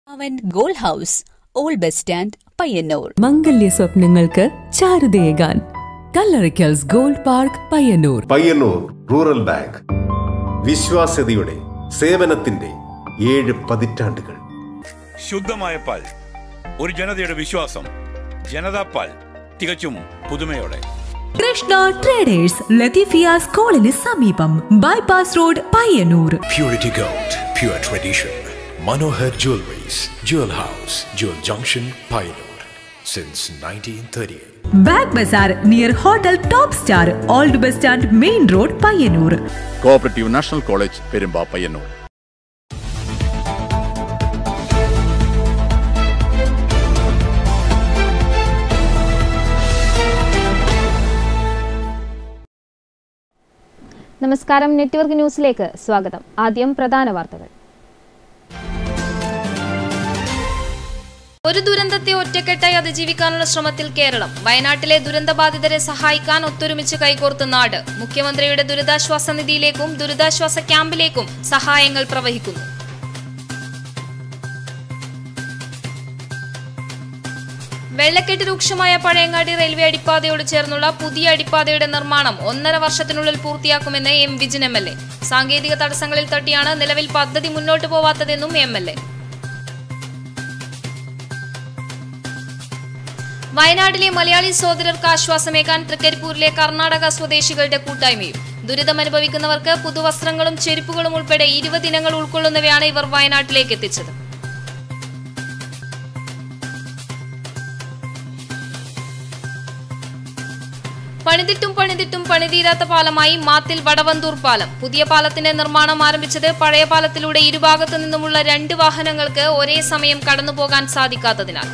അവൻ gold house old bus stand Payyannur മംഗല്യ സ്വപ്നങ്ങൾക്ക് ചാരുതയേകാൻ കല്ലറിക്കൽസ് gold park Payyannur Payyannur rural bank വിശ്വാസ്യതയുടെ സേവനത്തിന്റെ ഏഴ് പതിറ്റാണ്ടുകൾ ശുദ്ധമായ പാൽ ഒരു ജനതയുടെ വിശ്വാസം ജനതാ പാൽ തികച്ചും പുതുമയോടെ കൃഷ്ണ ട്രേഡേഴ്സ് ലത്തീഫിയ സ്കൂളിന് സമീപം bypass road Payyannur Purity Gold, pure tradition. Manohar Jewelries, Jewel House, Jewel Junction, Pioneer. Since 1938. Bag ബസാർ near hotel top star old bus stand main road Payyannur cooperative national college Perumba Payyannur നമസ്കാരം നെറ്റ്വർക്ക് ന്യൂസിലേക്ക് സ്വാഗതം ആദ്യം പ്രധാന വാർത്തകൾ ഒരു ദുരന്തത്തെ ഒറ്റക്കെട്ടായി അതിജീവിക്കാനുള്ള ശ്രമത്തിൽ കേരളം വയനാട്ടിലെ ദുരന്തബാധിതരെ സഹായിക്കാൻ ഒത്തൊരുമിച്ച് കൈകോർത്ത് നാട് മുഖ്യമന്ത്രിയുടെ ദുരിതാശ്വാസ നിധിയിലേക്കും ദുരിതാശ്വാസ ക്യാമ്പിലേക്കും സഹായങ്ങൾ പ്രവഹിക്കുന്നു വെള്ളക്കെട്ട് രൂക്ഷമായ പഴയങ്ങാടി റെയിൽവേ അടിപ്പാതയോട് ചേർന്നുള്ള പുതിയ അടിപ്പാതയുടെ നിർമ്മാണം ഒന്നര വർഷത്തിനുള്ളിൽ പൂർത്തിയാക്കുമെന്ന് M Vijin M L A സാങ്കേതിക തടസ്സങ്ങളിൽ തട്ടിയാണ് നിലവിൽ പദ്ധതി മുന്നോട്ട് പോവാത്തതെന്നും എം എൽ എ വയനാട്ടിലെ മലയാളി സഹോദരർക്ക് ആശ്വാസമേകാൻ തൃക്കരിപ്പൂരിലെ കർണാടക സ്വദേശികളുടെ കൂട്ടായ്മയും ദുരിതമനുഭവിക്കുന്നവർക്ക് പുതുവസ്ത്രങ്ങളും ചെരുപ്പുകളും ഉൾപ്പെടെ ഇരുപത് ഇനങ്ങൾ ഉൾക്കൊള്ളുന്നവയാണ് ഇവർ വയനാട്ടിലേക്ക് എത്തിച്ചത് പണിതിട്ടും പണിതിട്ടും പണിതീരാത്ത പാലമായി മാത്തിൽ വടവന്തൂർ പാലം പുതിയ പാലത്തിന്റെ നിർമ്മാണം ആരംഭിച്ചത് പഴയ പാലത്തിലൂടെ ഇരുഭാഗത്തു നിന്നുമുള്ള രണ്ട് വാഹനങ്ങൾക്ക് ഒരേ സമയം കടന്നുപോകാൻ സാധിക്കാത്തതിനാൽ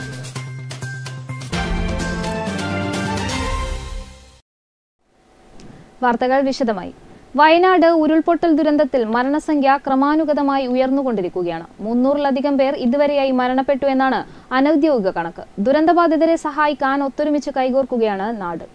വാർത്തകൾ വിശദമായി വയനാട് ഉരുൾപൊട്ടൽ ദുരന്തത്തിൽ മരണസംഖ്യ ക്രമാനുഗതമായി ഉയർന്നുകൊണ്ടിരിക്കുകയാണ് മുന്നൂറിലധികം പേർ ഇതുവരെയായി മരണപ്പെട്ടു എന്നാണ് അനൌദ്യോഗിക കണക്ക് ദുരന്തബാധിതരെ സഹായിക്കാൻ ഒത്തൊരുമിച്ച് കൈകോർക്കുകയാണ് നാട്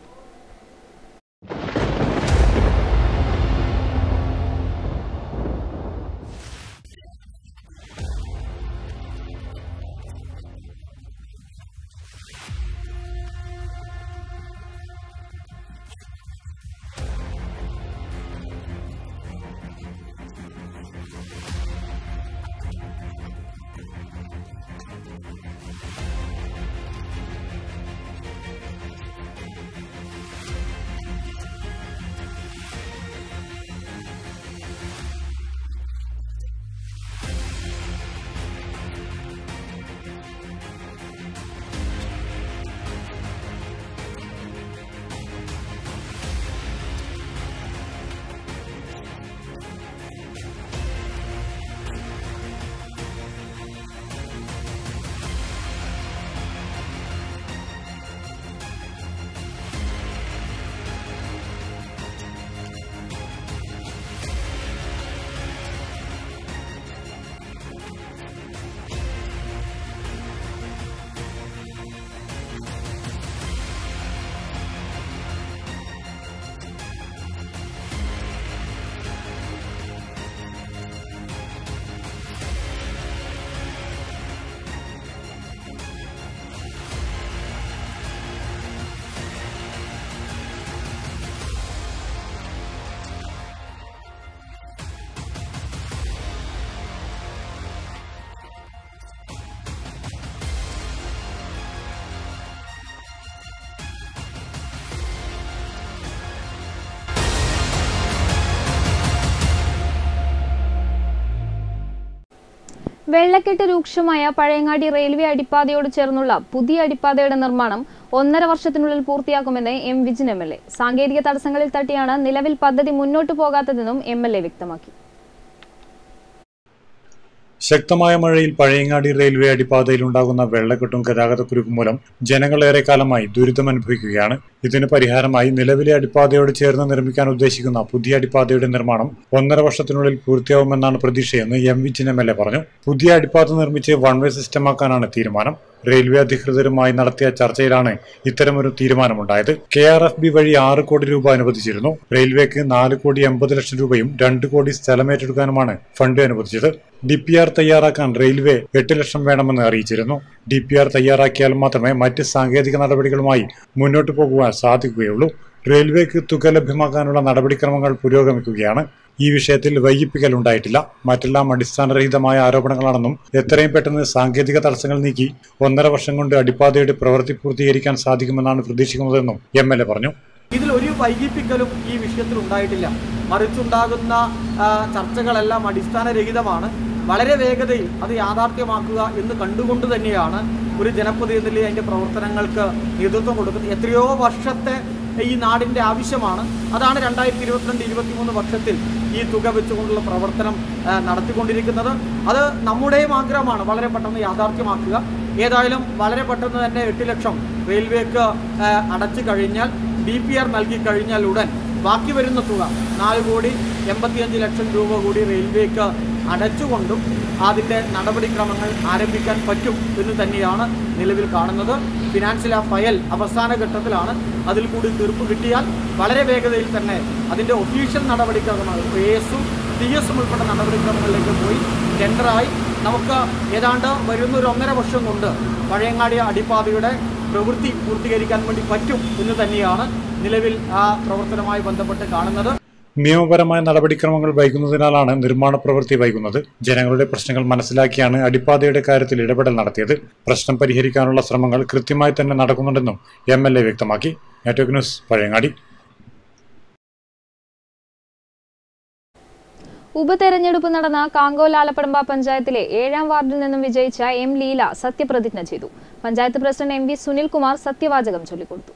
വെള്ളക്കെട്ട് രൂക്ഷമായ പഴയങ്ങാടി റെയിൽവേ അടിപ്പാതയോട് ചേർന്നുള്ള പുതിയ അടിപ്പാതയുടെ നിർമ്മാണം ഒന്നര വർഷത്തിനുള്ളിൽ പൂർത്തിയാക്കുമെന്ന് M Vijin M L A സാങ്കേതിക തടസ്സങ്ങളിൽ തട്ടിയാണ് നിലവിൽ പദ്ധതി മുന്നോട്ടു പോകാത്തതെന്നും എം എൽ എ വ്യക്തമാക്കി ശക്തമായ മഴയിൽ പഴയങ്ങാടി റെയിൽവേ അടിപ്പാതയിൽ ഉണ്ടാകുന്ന വെള്ളക്കെട്ടും ഗതാഗതക്കുരുക്കും മൂലം ജനങ്ങൾ ഏറെക്കാലമായി ദുരിതമനുഭവിക്കുകയാണ് ഇതിന് പരിഹാരമായി നിലവിലെ അടിപ്പാതയോട് ചേർന്ന് നിർമ്മിക്കാൻ ഉദ്ദേശിക്കുന്ന പുതിയ അടിപ്പാതയുടെ നിർമ്മാണം ഒന്നര വർഷത്തിനുള്ളിൽ പൂർത്തിയാവുമെന്നാണ് പ്രതീക്ഷയെന്ന് എം വി ചിന്നമല്ലെ പറഞ്ഞു പുതിയ അടിപ്പാത നിർമ്മിച്ച് വൺ വേ സിസ്റ്റമാക്കാനാണ് തീരുമാനം റെയിൽവേ അധികൃതരുമായി നടത്തിയ ചർച്ചയിലാണ് ഇത്തരമൊരു തീരുമാനമുണ്ടായത് കെ ആർ എഫ് ബി വഴി ആറ് കോടി രൂപ അനുവദിച്ചിരുന്നു റെയിൽവേക്ക് നാല് കോടി എൺപത് ലക്ഷം രൂപയും രണ്ട് കോടി സ്ഥലമേറ്റെടുക്കാനുമാണ് ഫണ്ട് അനുവദിച്ചത് ഡി പി ആർ തയ്യാറാക്കാൻ റെയിൽവേ എട്ട് ലക്ഷം വേണമെന്ന് അറിയിച്ചിരുന്നു ഡി പി ആർ തയ്യാറാക്കിയാൽ മാത്രമേ മറ്റ് സാങ്കേതിക നടപടികളുമായി മുന്നോട്ട് പോകുവാൻ സാധിക്കുകയുള്ളൂ റെയിൽവേക്ക് തുക ലഭ്യമാക്കാനുള്ള നടപടിക്രമങ്ങൾ പുരോഗമിക്കുകയാണ് ഈ വിഷയത്തിൽ വൈകിപ്പിക്കൽ ഉണ്ടായിട്ടില്ല മറ്റെല്ലാം അടിസ്ഥാനരഹിതമായ ആരോപണങ്ങളാണെന്നും എത്രയും പെട്ടെന്ന് സാങ്കേതിക തടസ്സങ്ങൾ നീക്കി ഒന്നര വർഷം കൊണ്ട് അടിപ്പാതയുടെ പ്രവൃത്തി പൂർത്തീകരിക്കാൻ സാധിക്കുമെന്നാണ് പ്രതീക്ഷിക്കുന്നതെന്നും എം എൽ എ പറഞ്ഞു ഇതിൽ ഒരു വൈകിപ്പിക്കലും ഈ വിഷയത്തിൽ ഉണ്ടായിട്ടില്ല മറിച്ചുണ്ടാകുന്ന ആ, ചർച്ചകളെല്ലാം അടിസ്ഥാനരഹിതമാണ് വളരെ വേഗതയിൽ അത് യാഥാർത്ഥ്യമാക്കുക എന്ന് കണ്ടുകൊണ്ട് തന്നെയാണ് ഒരു ജനപ്രതിനിധി അതിൻ്റെ പ്രവർത്തനങ്ങൾക്ക് നേതൃത്വം കൊടുക്കുന്നത് എത്രയോ വർഷത്തെ ഈ നാടിൻ്റെ ആവശ്യമാണ് അതാണ് രണ്ടായിരത്തി ഇരുപത്തിരണ്ട് ഇരുപത്തിമൂന്ന് വർഷത്തിൽ ഈ തുക വെച്ചുകൊണ്ടുള്ള പ്രവർത്തനം ആ, നടത്തിക്കൊണ്ടിരിക്കുന്നത് അത് നമ്മുടെയും ആഗ്രഹമാണ് വളരെ പെട്ടെന്ന് യാഥാർത്ഥ്യമാക്കുക ഏതായാലും വളരെ പെട്ടെന്ന് തന്നെ എട്ട് ലക്ഷം റെയിൽവേക്ക് ആ, അടച്ചു കഴിഞ്ഞാൽ ഡി പി ആർ നൽകി കഴിഞ്ഞാൽ ഉടൻ ബാക്കി വരുന്ന തുക നാല് കോടി എൺപത്തിയഞ്ച് ലക്ഷം രൂപ കൂടി റെയിൽവേക്ക് അടച്ചുകൊണ്ടും അതിൻ്റെ നടപടിക്രമങ്ങൾ ആരംഭിക്കാൻ പറ്റും എന്ന് തന്നെയാണ് നിലവിൽ കാണുന്നത് ഫിനാൻഷ്യൽ ആ ഫയൽ അവസാന ഘട്ടത്തിലാണ് അതിൽ കൂടി തീർപ്പ് കിട്ടിയാൽ വളരെ വേഗതയിൽ തന്നെ അതിൻ്റെ ഒഫീഷ്യൽ നടപടിക്രമങ്ങൾ എ എസും ഡി എസും ഉൾപ്പെട്ട നടപടിക്രമങ്ങളിലേക്ക് പോയി ടെൻഡറായി നമുക്ക് ഏതാണ്ട് വരുന്ന ഒരു ഒന്നര വർഷം കൊണ്ട് പഴയങ്ങാടി അടിപ്പാതയുടെ പ്രവൃത്തി പൂർത്തീകരിക്കാൻ വേണ്ടി പറ്റും എന്ന് തന്നെയാണ് നിലവിൽ ആ പ്രവർത്തനവുമായി ബന്ധപ്പെട്ട് കാണുന്നത് നിയമപരമായ നടപടിക്രമങ്ങൾ വൈകുന്നതിനാലാണ് നിർമ്മാണ പ്രവൃത്തി വൈകുന്നത് ജനങ്ങളുടെ പ്രശ്നങ്ങൾ മനസ്സിലാക്കിയാണ് അടിപ്പാതയുടെ കാര്യത്തിൽ ഇടപെടൽ നടത്തിയത് പ്രശ്നം പരിഹരിക്കാനുള്ള ശ്രമങ്ങൾ കൃത്യമായി തന്നെ നടക്കുന്നുണ്ടെന്നും എം എൽ എ വ്യക്തമാക്കി നെറ്റ്വർക്ക് ന്യൂസ് പഴയങ്ങാടി ഉപതെരഞ്ഞെടുപ്പ് നടന്ന കാങ്കോൽ ആലപ്പടമ്പ പഞ്ചായത്തിലെ ഏഴാം വാർഡിൽ നിന്നും വിജയിച്ച എം ലീല സത്യപ്രതിജ്ഞ ചെയ്തു panchayat president M V Sunilkumar സത്യവാചകം ചൊല്ലിക്കൊടുത്തു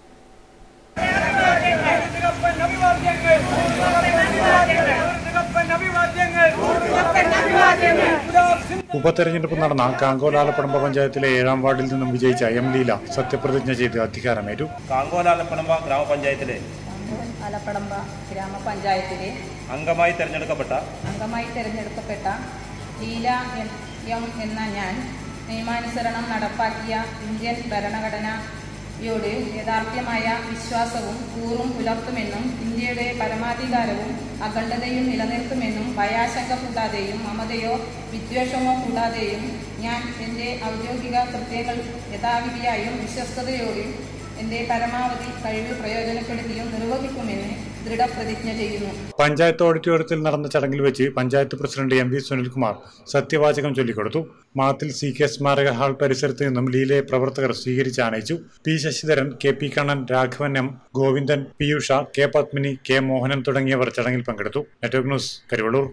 ഉപതെരഞ്ഞെടുപ്പ് നടന്ന കാങ്കോൽ ആലപ്പടമ്പ പഞ്ചായത്തിലെ ഏഴാം വാർഡിൽ നിന്നും വിജയിച്ച എം ലീല സത്യപ്രതിജ്ഞ ചെയ്ത് അധികാരമേറ്റു കാങ്കോലാലപ്പടമ്പ ഗ്രാമപഞ്ചായത്തിലെ ആലപ്പടമ്പ ഗ്രാമപഞ്ചായത്തിലെ അംഗമായി തെരഞ്ഞെടുക്കപ്പെട്ട അംഗമായി തിരഞ്ഞെടുക്കപ്പെട്ട ലീല എം എം എന്ന ഞാൻ നിയമാനുസരണം നടപ്പാക്കിയ ഇന്ത്യൻ ഭരണഘടനയോട് യഥാർത്ഥ്യമായ വിശ്വാസവും കൂറും പുലർത്തുമെന്നും ഇന്ത്യയുടെ പരമാധികാരവും അഖണ്ഡതയും നിലനിർത്തുമെന്നും ഭയാശങ്ക കൂടാതെയും മമതയോ വിദ്വേഷമോ കൂടാതെയും ഞാൻ എൻ്റെ ഔദ്യോഗിക കൃത്യങ്ങൾ യഥാവിധിയായും വിശ്വസ്തയോടും എൻ്റെ പരമാവധി കഴിവ് പ്രയോജനപ്പെടുത്തിയും നിർവഹിക്കുമെന്ന് ദൃഢപ്രതിജ്ഞ ചെയ്യുന്നു പഞ്ചായത്ത് ഓഡിറ്റോറിയത്തിൽ നടന്ന ചടങ്ങിൽ വെച്ച് panchayat president M V Sunilkumar സത്യവാചകം ചൊല്ലിക്കൊടുത്തു മാത്തിൽ സി കെ സ്മാരക ഹാൾ പരിസരത്ത് നിന്നും ലീലയെ പ്രവർത്തകർ സ്വീകരിച്ച് ആനയിച്ചു P Sasidharan K P Kannan Raghavan M Govindan Peeyusha K Padmini K Mohanan തുടങ്ങിയവർ ചടങ്ങിൽ പങ്കെടുത്തു network news Karuvallur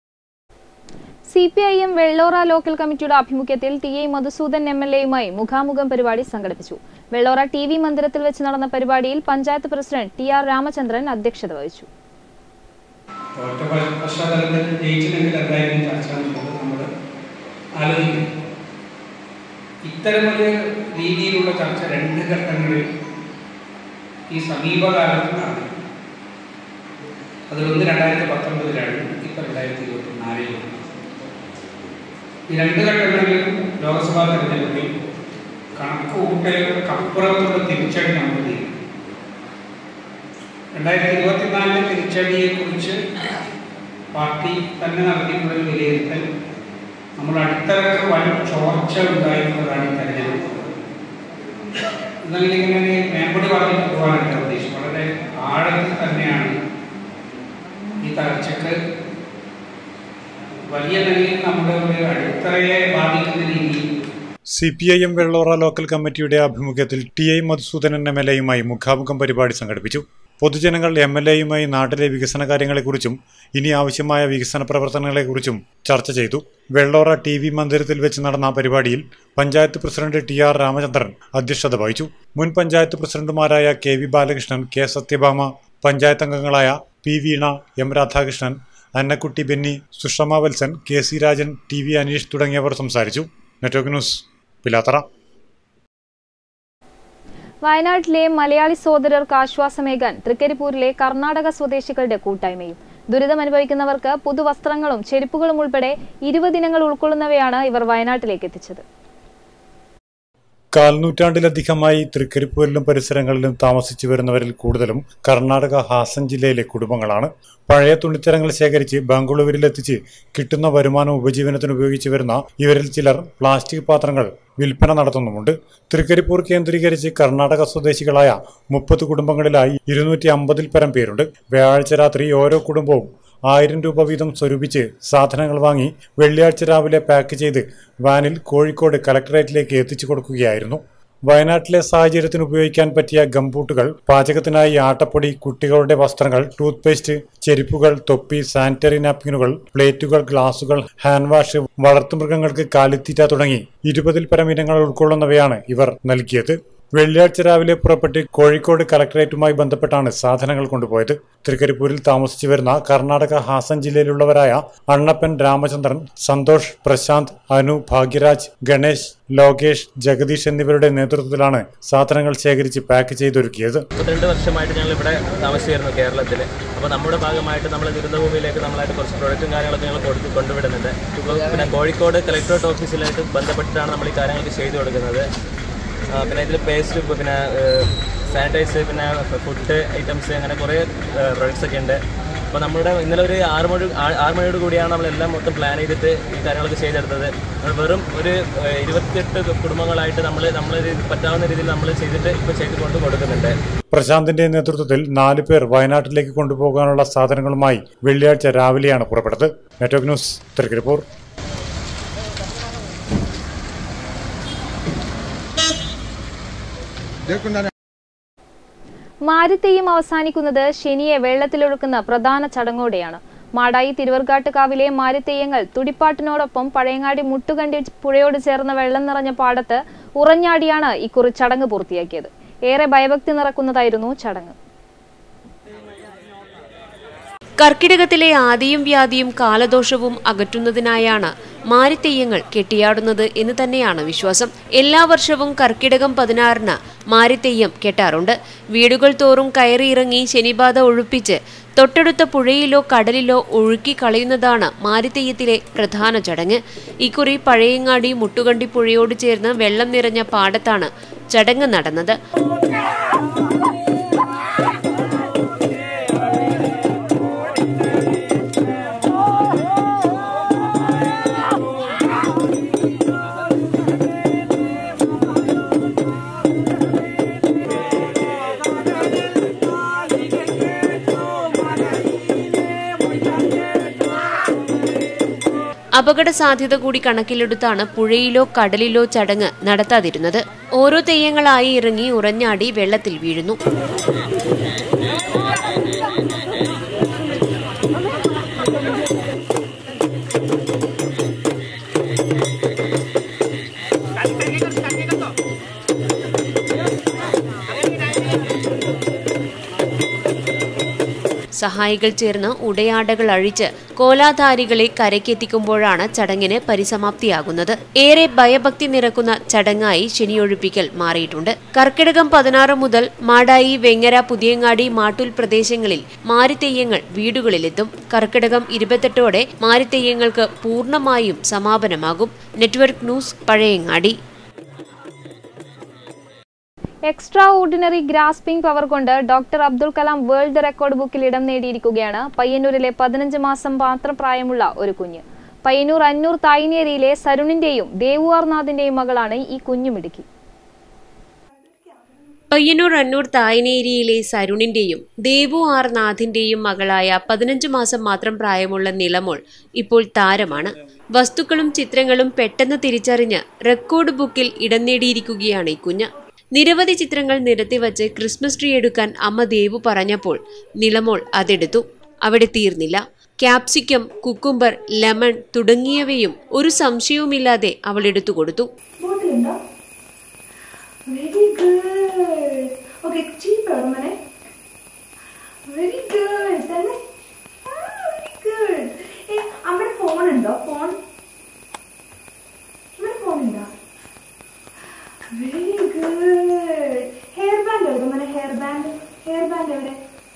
C P I M Vellora local കമ്മിറ്റിയുടെ ആഭിമുഖ്യത്തിൽ T A Madhusudan M L എയുമായി മുഖാമുഖം പരിപാടി സംഘടിപ്പിച്ചു വെള്ളോറ ടി വി മന്ദിരത്തിൽ വെച്ച് നടന്ന പരിപാടിയിൽ panchayat president T R Ramachandran അധ്യക്ഷത വഹിച്ചു ഒറ്റ പശ്ചാത്തലത്തിൽ ജയിച്ചില്ലെങ്കിൽ എന്തായാലും ചർച്ച എന്നുള്ളത് നമ്മൾ ആലോചിക്കും ഇത്തരമൊരു രീതിയിലുള്ള ചർച്ച രണ്ട് ഘട്ടങ്ങളിൽ ഈ സമീപകാലത്ത് നടന്നു അതിലൊന്ന് രണ്ടായിരത്തി പത്തൊമ്പതിലാണ് ഇപ്പം രണ്ടായിരത്തി ഇരുപത്തി നാലിലാണ് ഈ രണ്ട് ഘട്ടങ്ങളിലും ലോക്സഭാ തെരഞ്ഞെടുപ്പിൽ കണക്ക് കൂട്ടലുകൾക്കപ്പുറത്തുള്ള തിരിച്ചടി നമ്മൾ ചെയ്യും രണ്ടായിരത്തി ഇരുപത്തിനാലിലെ തിരിച്ചടിയെക്കുറിച്ച് പാർട്ടി തന്നെ നടത്തിയിട്ടുള്ള ഒരു വിലയിരുത്തൽ നമ്മൾ അടുത്തിറക്ക് വൻ ചോർച്ച ഉണ്ടായിരുന്നതാണ് ഈ തെരഞ്ഞെടുപ്പ് എന്നാൽ ഇങ്ങനെ മേമ്പടി പറഞ്ഞു പോകാനല്ല ഉദ്ദേശം വളരെ ആഴത്തിൽ തന്നെയാണ് ഈ തകർച്ചക്ക് വലിയ നിലയിൽ നമ്മുടെ ഒരു അടിത്തറയെ ബാധിക്കുന്ന രീതിയിൽ C P I M Vellora local കമ്മിറ്റിയുടെ ആഭിമുഖ്യത്തിൽ T I Madhusudanan M L എയുമായി മുഖാമുഖം പരിപാടി സംഘടിപ്പിച്ചു പൊതുജനങ്ങൾ എം എൽ എയുമായി നാട്ടിലെ വികസന കാര്യങ്ങളെക്കുറിച്ചും ഇനി ആവശ്യമായ വികസന പ്രവർത്തനങ്ങളെക്കുറിച്ചും ചർച്ച ചെയ്തു വെള്ളോറ ടി വി മന്ദിരത്തിൽ വെച്ച് നടന്ന പരിപാടിയിൽ panchayat president T R Ramachandran അധ്യക്ഷത വഹിച്ചു മുൻ പഞ്ചായത്ത് പ്രസിഡന്റുമാരായ K V Balakrishnan K Sathyabhama panchayat അംഗങ്ങളായ P Veena M Radhakrishnan Annakutty Benny Sushama Valsan K C Rajan T V Aneesh തുടങ്ങിയവർ സംസാരിച്ചു നെറ്റ്വർക്ക് ന്യൂസ് പിലാത്തറ വയനാട്ടിലെ മലയാളി സഹോദരർക്ക് ആശ്വാസമേകാൻ തൃക്കരിപ്പൂരിലെ കർണാടക സ്വദേശികളുടെ കൂട്ടായ്മയും ദുരിതമനുഭവിക്കുന്നവർക്ക് പുതുവസ്ത്രങ്ങളും ചെരുപ്പുകളും ഉൾപ്പെടെ ഇരുപതിനങ്ങൾ ഉൾക്കൊള്ളുന്നവയാണ് ഇവർ വയനാട്ടിലേക്ക് എത്തിച്ചത് കാൽനൂറ്റാണ്ടിലധികമായി തൃക്കരിപ്പൂരിലും പരിസരങ്ങളിലും താമസിച്ചു വരുന്നവരിൽ കൂടുതലും കർണാടക ഹാസൻ ജില്ലയിലെ കുടുംബങ്ങളാണ് പഴയ തുണിത്തരങ്ങൾ ശേഖരിച്ച് ബാംഗ്ലൂരിലെത്തിച്ച് കിട്ടുന്ന വരുമാനം ഉപജീവനത്തിന് ഉപയോഗിച്ചു വരുന്ന ഇവരിൽ ചിലർ പ്ലാസ്റ്റിക് പാത്രങ്ങൾ വിൽപ്പന നടത്തുന്നുമുണ്ട് തൃക്കരിപ്പൂർ കേന്ദ്രീകരിച്ച് കർണാടക സ്വദേശികളായ മുപ്പത് കുടുംബങ്ങളിലായി ഇരുന്നൂറ്റി അമ്പതിൽ പരം പേരുണ്ട് വ്യാഴാഴ്ച രാത്രി ഓരോ കുടുംബവും ആയിരം രൂപ വീതം സ്വരൂപിച്ച് സാധനങ്ങൾ വാങ്ങി വെള്ളിയാഴ്ച രാവിലെ പാക്ക് ചെയ്ത് വാനിൽ കോഴിക്കോട് കലക്ടറേറ്റിലേക്ക് എത്തിച്ചു കൊടുക്കുകയായിരുന്നു വയനാട്ടിലെ സാഹചര്യത്തിന് ഉപയോഗിക്കാൻ പറ്റിയ ഗംബൂട്ടുകൾ പാചകത്തിനായി ആട്ടപ്പൊടി കുട്ടികളുടെ വസ്ത്രങ്ങൾ ടൂത്ത് പേസ്റ്റ് ചെരുപ്പുകൾ തൊപ്പി സാനിറ്ററി നാപ്കിനുകൾ പ്ലേറ്റുകൾ ഗ്ലാസുകൾ ഹാൻഡ് വാഷ് വളർത്തുമൃഗങ്ങൾക്ക് കാലിത്തീറ്റ തുടങ്ങി ഇരുപതിൽ പരം ഇനങ്ങൾ ഉൾക്കൊള്ളുന്നവയാണ് ഇവർ നൽകിയത് വെള്ളിയാഴ്ച രാവിലെ പുറപ്പെട്ട് കോഴിക്കോട് കലക്ടറേറ്റുമായി ബന്ധപ്പെട്ടാണ് സാധനങ്ങൾ കൊണ്ടുപോയത് തൃക്കരിപ്പൂരിൽ താമസിച്ചു വരുന്ന കർണാടക ഹാസൻ ജില്ലയിലുള്ളവരായ അണ്ണപ്പൻ രാമചന്ദ്രൻ സന്തോഷ് പ്രശാന്ത് അനു ഭാഗ്യരാജ് ഗണേശ് ലോകേഷ് ജഗദീഷ് എന്നിവരുടെ നേതൃത്വത്തിലാണ് സാധനങ്ങൾ ശേഖരിച്ച് പാക്ക് ചെയ്തൊരുക്കിയത് മുപ്പത്തിരണ്ട് വർഷമായിട്ട് ഞങ്ങൾ ഇവിടെ താമസിച്ചു വരുന്നു കേരളത്തിൽ അപ്പോൾ നമ്മുടെ ഭാഗമായിട്ട് നമ്മൾ ദുരിതഭൂമിയിലേക്ക് നമ്മളായിട്ട് കുറച്ച് പ്രൊഡക്റ്റും കാര്യങ്ങളൊക്കെ ഞങ്ങൾ കൊടുത്ത് കൊണ്ടുവിടുന്നുണ്ട് ഇപ്പോൾ പിന്നെ കോഴിക്കോട് കളക്ടറേറ്റ് ഓഫീസിലായിട്ട് ബന്ധപ്പെട്ടിട്ടാണ് നമ്മൾ ഈ കാര്യങ്ങളൊക്കെ ചെയ്തു കൊടുക്കുന്നത് ആ, പിന്നെ ഇതിൽ പേസ്റ്റ് പിന്നെ സാനിറ്റൈസ് പിന്നെ ഫുഡ് ഐറ്റംസ് അങ്ങനെ കുറേ പ്രൊഡക്ട്സ് ഒക്കെ ഉണ്ട് അപ്പോൾ നമ്മുടെ ഇന്നലെ ഒരു ആറ് മണി ആ- ആറ് മണിയോട് കൂടിയാണ് നമ്മളെല്ലാം മൊത്തം പ്ലാൻ ചെയ്തിട്ട് ഈ കാര്യങ്ങളൊക്കെ ചെയ്തെടുത്തത് നമ്മൾ വെറും ഒരു ഏഹ്, ഇരുപത്തിയെട്ട് കുടുംബങ്ങളായിട്ട് നമ്മൾ നമ്മൾ പറ്റാവുന്ന രീതിയിൽ നമ്മൾ ചെയ്തിട്ട് ഇപ്പോൾ ചെയ്ത് കൊണ്ട് കൊടുക്കുന്നുണ്ട് പ്രശാന്തിന്റെ നേതൃത്വത്തിൽ നാല് പേർ വയനാട്ടിലേക്ക് കൊണ്ടുപോകാനുള്ള സാധനങ്ങളുമായി വെള്ളിയാഴ്ച രാവിലെയാണ് പുറപ്പെട്ടത് നെറ്റ്വർക്ക് ന്യൂസ് തൃക്കരിപ്പൂർ മാരിത്തെയ്യം അവസാനിക്കുന്നത് ശനിയെ വെള്ളത്തിലൊഴുക്കുന്ന പ്രധാന ചടങ്ങോടെയാണ് മാടായി തിരുവർക്കാട്ട് കാവിലെ മാരിത്തെയ്യങ്ങൾ തുടിപ്പാട്ടിനോടൊപ്പം പഴയങ്ങാടി മുട്ടുകണ്ടി പുഴയോട് ചേർന്ന വെള്ളം നിറഞ്ഞ പാടത്ത് ഉറഞ്ഞാടിയാണ് ഇക്കുറി ചടങ്ങ് പൂർത്തിയാക്കിയത് ഏറെ ഭയഭക്തി നിറക്കുന്നതായിരുന്നു ചടങ്ങ് കർക്കിടകത്തിലെ ആദിയും വ്യാധിയും കാലദോഷവും അകറ്റുന്നതിനായാണ് മാരിത്തെയ്യങ്ങൾ കെട്ടിയാടുന്നത് എന്ന് തന്നെയാണ് വിശ്വാസം എല്ലാ വർഷവും കർക്കിടകം പതിനാറിന് മാരിത്തെയ്യം കെട്ടാറുണ്ട് വീടുകൾ തോറും കയറിയിറങ്ങി ശനിബാധ ഒഴിപ്പിച്ച് തൊട്ടടുത്ത പുഴയിലോ കടലിലോ ഒഴുക്കി കളയുന്നതാണ് മാരിത്തെയ്യത്തിലെ പ്രധാന ചടങ്ങ് ഇക്കുറി പഴയങ്ങാടി മുട്ടുകണ്ടി പുഴയോട് ചേർന്ന് വെള്ളം നിറഞ്ഞ പാടത്താണ് ചടങ്ങ് നടന്നത് അപകട സാധ്യത കൂടി കണക്കിലെടുത്താണ് പുഴയിലോ കടലിലോ ചടങ്ങ് നടത്താതിരുന്നത് ഓരോ തെയ്യങ്ങളായി ഇറങ്ങി ഉറഞ്ഞാടി വെള്ളത്തിൽ വീഴുന്നു സഹായികൾ ചേർന്ന് ഉടയാടകൾ അഴിച്ച് കോലാധാരികളെ കരയ്ക്കെത്തിക്കുമ്പോഴാണ് ചടങ്ങിന് പരിസമാപ്തിയാകുന്നത് ഏറെ ഭയഭക്തി നിറക്കുന്ന ചടങ്ങായി ശനിയൊഴിപ്പിക്കൽ മാറിയിട്ടുണ്ട് കർക്കിടകം പതിനാറ് മുതൽ മാടായി വെങ്ങര പുതിയങ്ങാടി മാട്ടൂൽ പ്രദേശങ്ങളിൽ മാരിത്തെയ്യങ്ങൾ വീടുകളിലെത്തും കർക്കിടകം ഇരുപത്തെട്ടോടെ മാരിത്തെയ്യങ്ങൾക്ക് പൂർണ്ണമായും സമാപനമാകും network news Pazhayangadi extra ordinary grasping power കൊണ്ട് doctor Abdul Kalam world record ബുക്കിൽ ഇടം നേടിയിരിക്കുകയാണ് പയ്യന്നൂരിലെ പതിനഞ്ച് മാസം മാത്രം പ്രായമുള്ള ഒരു കുഞ്ഞ് പയ്യന്നൂർ അന്നൂർ തായ്നേരിയിലെ സരുണിന്റെയും ദേവുവാർനാഥിന്റെയും മകളാണ് ഈ കുഞ്ഞുമിടുക്കി പയ്യന്നൂർ അന്നൂർ തായനേരിയിലെ സരുണിന്റെയും ദേവു ആർ നാഥിന്റെയും മകളായ പതിനഞ്ച് മാസം മാത്രം പ്രായമുള്ള നിലമോൾ ഇപ്പോൾ താരമാണ് വസ്തുക്കളും ചിത്രങ്ങളും പെട്ടെന്ന് തിരിച്ചറിഞ്ഞ് റെക്കോർഡ് ബുക്കിൽ ഇടം നേടിയിരിക്കുകയാണ് ഈ കുഞ്ഞ് നിരവധി ചിത്രങ്ങൾ നിരത്തിവച്ച് ക്രിസ്മസ് ട്രീ എടുക്കാൻ അമ്മ ദേവു പറഞ്ഞപ്പോൾ നിലമോൾ അതെടുത്തു അവിടെ തീർന്നില്ല ക്യാപ്സിക്കം കുക്കുംബർ ലെമൺ തുടങ്ങിയവയും ഒരു സംശയവുമില്ലാതെ അവൾ എടുത്തു കൊടുത്തു ബോട്ടിലുണ്ടോ വെരി ഗുഡ് ഓക്കെ ചീപ്പ് മനെ വെരി ഗുഡ് തന്നെ വെരി ഗുഡ് ഏ അവിടെ ഫോൺ ഉണ്ടോ ഫോൺ ഇവിടെ ഫോൺ ഉണ്ടോ വെരി ഗുഡ് ഹെയർ ബാൻഡ് എവിടെ മനെ ഹെയർ ബാൻഡ് ഹെയർ ബാൻഡ് എവിടെ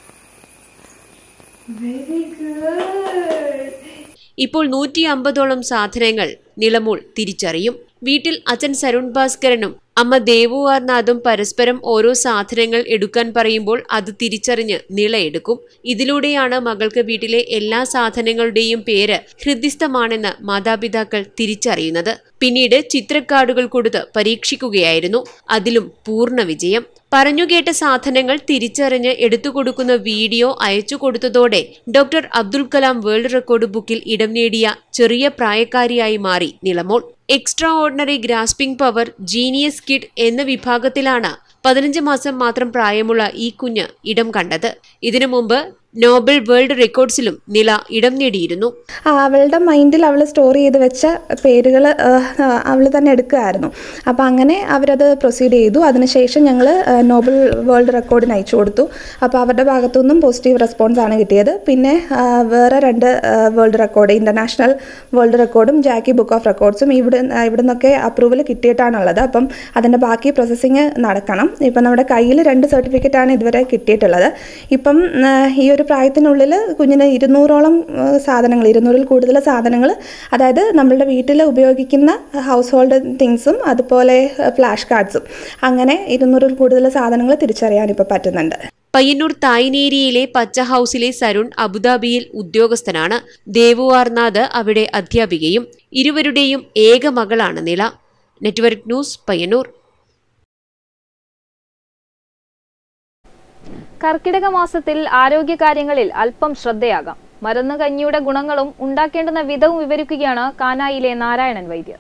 വെരി ഗുഡ് ഇപ്പോൾ നൂറ്റി അമ്പതോളം സാധനങ്ങൾ നിലമോൾ തിരിച്ചറിയും വീട്ടിൽ അച്ഛൻ സരുൺ ഭാസ്കരനും അമ്മ ദേവുവാർനാഥും പരസ്പരം ഓരോ സാധനങ്ങൾ എടുക്കാൻ പറയുമ്പോൾ അത് തിരിച്ചറിഞ്ഞ് നിള എടുക്കും ഇതിലൂടെയാണ് മകൾക്ക് വീട്ടിലെ എല്ലാ സാധനങ്ങളുടെയും പേര് ഹൃദിസ്ഥമാണെന്ന് മാതാപിതാക്കൾ തിരിച്ചറിയുന്നത് പിന്നീട് ചിത്രക്കാർഡുകൾ കൊടുത്ത് പരീക്ഷിക്കുകയായിരുന്നു അതിലും പൂർണ്ണ വിജയം പറഞ്ഞുകേട്ട സാധനങ്ങൾ തിരിച്ചറിഞ്ഞ് എടുത്തു കൊടുക്കുന്ന വീഡിയോ അയച്ചു കൊടുത്തതോടെ doctor Abdul Kalam world record ബുക്കിൽ ഇടം നേടിയ ചെറിയ പ്രായക്കാരിയായി മാറി Nilamol extra ordinary grasping power genius kid എന്ന വിഭാഗത്തിലാണ് പതിനഞ്ച് മാസം മാത്രം പ്രായമുള്ള ഈ കുഞ്ഞ് ഇടം കണ്ടത് ഇതിനു മുമ്പ് നോബൽ വേൾഡ് റെക്കോർഡ്സിലും നില ഇടം നേടിയിരുന്നു ആ, അവളുടെ മൈൻഡിൽ അവൾ സ്റ്റോർ ചെയ്ത് വെച്ച പേരുകൾ അവൾ തന്നെ എടുക്കുകയായിരുന്നു അപ്പോൾ അങ്ങനെ അവരത് പ്രൊസീഡ് ചെയ്തു അതിനുശേഷം ഞങ്ങൾ നോബൽ വേൾഡ് റെക്കോർഡിന് അയച്ചു കൊടുത്തു അപ്പോൾ അവരുടെ ഭാഗത്തുനിന്നും പോസിറ്റീവ് റെസ്പോൺസ് ആണ് കിട്ടിയത് പിന്നെ ആ, വേറെ രണ്ട് വേൾഡ് റെക്കോർഡ് ഇൻ്റർനാഷണൽ വേൾഡ് റെക്കോർഡും ജാക്കി ബുക്ക് ഓഫ് റെക്കോർഡ്സും ഇവിടെ ഇവിടെ നിന്നൊക്കെ അപ്രൂവൽ കിട്ടിയിട്ടാണുള്ളത് അപ്പം അതിൻ്റെ ബാക്കി പ്രോസസ്സിങ് നടക്കണം ഇപ്പം നമ്മുടെ കയ്യിൽ രണ്ട് സർട്ടിഫിക്കറ്റാണ് ഇതുവരെ കിട്ടിയിട്ടുള്ളത് ഇപ്പം ആ, ഈ ഒരു പ്രായത്തിനുള്ളിൽ കുഞ്ഞിന് ഇരുന്നൂറോളം ആ, സാധനങ്ങൾ ഇരുന്നൂറിൽ കൂടുതൽ സാധനങ്ങൾ അതായത് നമ്മളുടെ വീട്ടിൽ ഉപയോഗിക്കുന്ന ഹൗസ് ഹോൾഡ് തിങ്സും അതുപോലെ ഫ്ലാഷ് കാർഡ്സും അങ്ങനെ ഇരുന്നൂറിൽ കൂടുതൽ സാധനങ്ങൾ തിരിച്ചറിയാൻ ഇപ്പോൾ പറ്റുന്നുണ്ട് പയ്യന്നൂർ തായ്നേരിയിലെ പച്ച ഹൌസിലെ സരുൺ അബുദാബിയിൽ ഉദ്യോഗസ്ഥനാണ് ദേവുവാർനാഥ് അവിടെ അധ്യാപികയും ഇരുവരുടെയും ഏക മകളാണ് നില നെറ്റ്വർക്ക് ന്യൂസ് പയ്യന്നൂർ കർക്കിടക മാസത്തിൽ ആരോഗ്യകാര്യങ്ങളിൽ അല്പം ശ്രദ്ധയാകാം മരുന്ന് കഞ്ഞിയുടെ ഗുണങ്ങളും ഉണ്ടാക്കേണ്ടുന്ന വിധവും വിവരിക്കുകയാണ് കാനായിലെ നാരായണൻ വൈദ്യർ